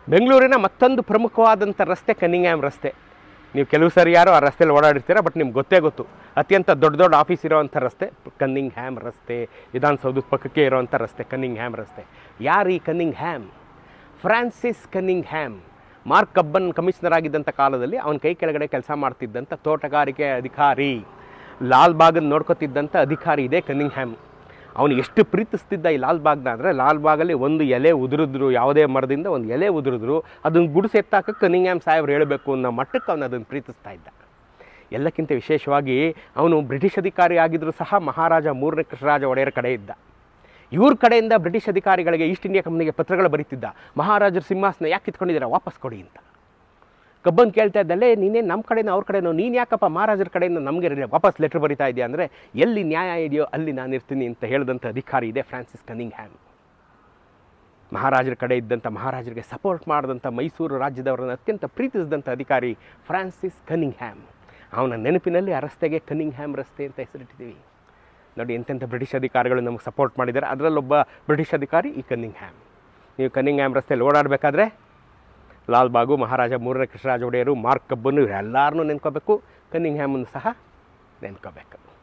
ಬೆಂಗಳೂರಿನ ಮತ್ತೊಂದು ಪ್ರಮುಖವಾದಂಥ ರಸ್ತೆ ಕನ್ನಿಂಗ್ಹ್ಯಾಮ್ ರಸ್ತೆ ನೀವು ಕೆಲವು ಸರಿ ಯಾರೋ ಆ ರಸ್ತೆಯಲ್ಲಿ ಓಡಾಡಿರ್ತೀರ ಬಟ್ ನಿಮ್ಗೆ ಗೊತ್ತೇ ಗೊತ್ತು ಅತ್ಯಂತ ದೊಡ್ಡ ದೊಡ್ಡ ಆಫೀಸ್ ಇರೋವಂಥ ರಸ್ತೆ ಕನ್ನಿಂಗ್ ಹ್ಯಾಮ್ ರಸ್ತೆ ವಿಧಾನಸೌಧದ ಪಕ್ಕಕ್ಕೆ ಇರೋವಂಥ ರಸ್ತೆ ಕನ್ನಿಂಗ್ ಹ್ಯಾಮ್ ರಸ್ತೆ ಯಾರು ಈ Cunningham Francis Cunningham mark Cubbon commissioner ಆಗಿದ್ದಂಥ ಕಾಲದಲ್ಲಿ ಅವನ ಕೈ ಕೆಳಗಡೆ ಕೆಲಸ ಮಾಡ್ತಿದ್ದಂಥ ತೋಟಗಾರಿಕೆ ಅಧಿಕಾರಿ ಲಾಲ್ಬಾಗನ್ನು ನೋಡ್ಕೊತಿದ್ದಂಥ ಅಧಿಕಾರಿ ಇದೆ ಕನ್ನಿಂಗ್ ಹ್ಯಾಮ್ ಅವನು ಎಷ್ಟು ಪ್ರೀತಿಸ್ತಿದ್ದ ಈ ಲಾಲ್ಬಾಗ್ನ ಅಂದರೆ ಲಾಲ್ಬಾಗಲ್ಲಿ ಒಂದು ಎಲೆ ಉದುರಿದ್ರು ಯಾವುದೇ ಮರದಿಂದ ಒಂದು ಎಲೆ ಉದುರಿದ್ರು ಅದನ್ನು ಗುಡಿಸಿ ಎತ್ತಾಕ ಕನ್ನಿಂಗ್ಹ್ಯಾಮ್ ಸಾಹೇಬ್ರು ಹೇಳಬೇಕು ಅನ್ನೋ ಮಟ್ಟಕ್ಕೆ ಅವನು ಅದನ್ನು ಪ್ರೀತಿಸ್ತಾ ಇದ್ದ ಎಲ್ಲಕ್ಕಿಂತ ವಿಶೇಷವಾಗಿ ಅವನು ಬ್ರಿಟಿಷ್ ಅಧಿಕಾರಿ ಆಗಿದ್ದರೂ ಸಹ ಮಹಾರಾಜ ಮೂರನೇ ಕೃಷ್ಣರಾಜ ಒಡೆಯರ ಕಡೆ ಇದ್ದ ಇವ್ರ ಕಡೆಯಿಂದ ಬ್ರಿಟಿಷ್ ಅಧಿಕಾರಿಗಳಿಗೆ ಈಸ್ಟ್ ಇಂಡಿಯಾ ಕಂಪ್ನಿಗೆ ಪತ್ರಗಳು ಬರೀತಿದ್ದ ಮಹಾರಾಜರ ಸಿಂಹಾಸನ ಯಾಕೆ ಕಿತ್ಕೊಂಡಿದ್ದೀರಾ ವಾಪಸ್ ಕೊಡಿ ಅಂತ ಕಬ್ಬನ್ ಕೇಳ್ತಾ ಇದ್ದಲ್ಲೇ ನೀನೇ ನಮ್ಮ ಕಡೆನೋ ಅವ್ರ ಕಡೆನೋ ನೀನು ಯಾಕಪ್ಪ ಮಹಾರಾಜರ ಕಡೆಯಿಂದ ನಮಗೆ ವಾಪಸ್ ಲೆಟ್ರ್ ಬರಿತಾ ಇದೆಯಾ ಅಂದರೆ ಎಲ್ಲಿ ನ್ಯಾಯ ಇದೆಯೋ ಅಲ್ಲಿ ನಾನು ಇರ್ತೀನಿ ಅಂತ ಹೇಳಿದಂಥ ಅಧಿಕಾರಿ ಇದೆ ಫ್ರಾನ್ಸಿಸ್ ಕನ್ನಿಂಗ್ ಹ್ಯಾಮ್ ಮಹಾರಾಜರ ಕಡೆ ಇದ್ದಂಥ ಮಹಾರಾಜರಿಗೆ ಸಪೋರ್ಟ್ ಮಾಡಿದಂಥ ಮೈಸೂರು ರಾಜ್ಯದವರನ್ನು ಅತ್ಯಂತ ಪ್ರೀತಿಸಿದಂಥ ಅಧಿಕಾರಿ ಫ್ರಾನ್ಸಿಸ್ ಕನ್ನಿಂಗ್ ಹ್ಯಾಮ್ ಅವನ ನೆನಪಿನಲ್ಲಿ ಆ ರಸ್ತೆಗೆ ಕನ್ನಿಂಗ್ ಹ್ಯಾಮ್ ರಸ್ತೆ ಅಂತ ಹೆಸರಿಟ್ಟಿದ್ದೀವಿ ನೋಡಿ ಎಂತೆಂಥ ಬ್ರಿಟಿಷ್ ಅಧಿಕಾರಿಗಳು ನಮಗೆ ಸಪೋರ್ಟ್ ಮಾಡಿದ್ದಾರೆ ಅದರಲ್ಲೊಬ್ಬ ಬ್ರಿಟಿಷ್ ಅಧಿಕಾರಿ ಈ ಕನ್ನಿಂಗ್ ಹ್ಯಾಮ್ ನೀವು ಕನ್ನಿಂಗ್ ಹ್ಯಾಮ್ ರಸ್ತೆಯಲ್ಲಿ ಓಡಾಡಬೇಕಾದ್ರೆ ಲಾಲ್ಬಾಗು ಮಹಾರಾಜ ಮೂರನೇ ಕೃಷ್ಣರಾಜ ಒಡೆಯರು ಮಾರ್ಕ್ ಕಬ್ಬನ್ನು ಇವರೆಲ್ಲರನ್ನೂ ನೆನ್ಕೋಬೇಕು ಕನ್ನಿಂಗ್ ಹ್ಯಾಮನ್ನು ಸಹ ನೆನ್ಕೋಬೇಕು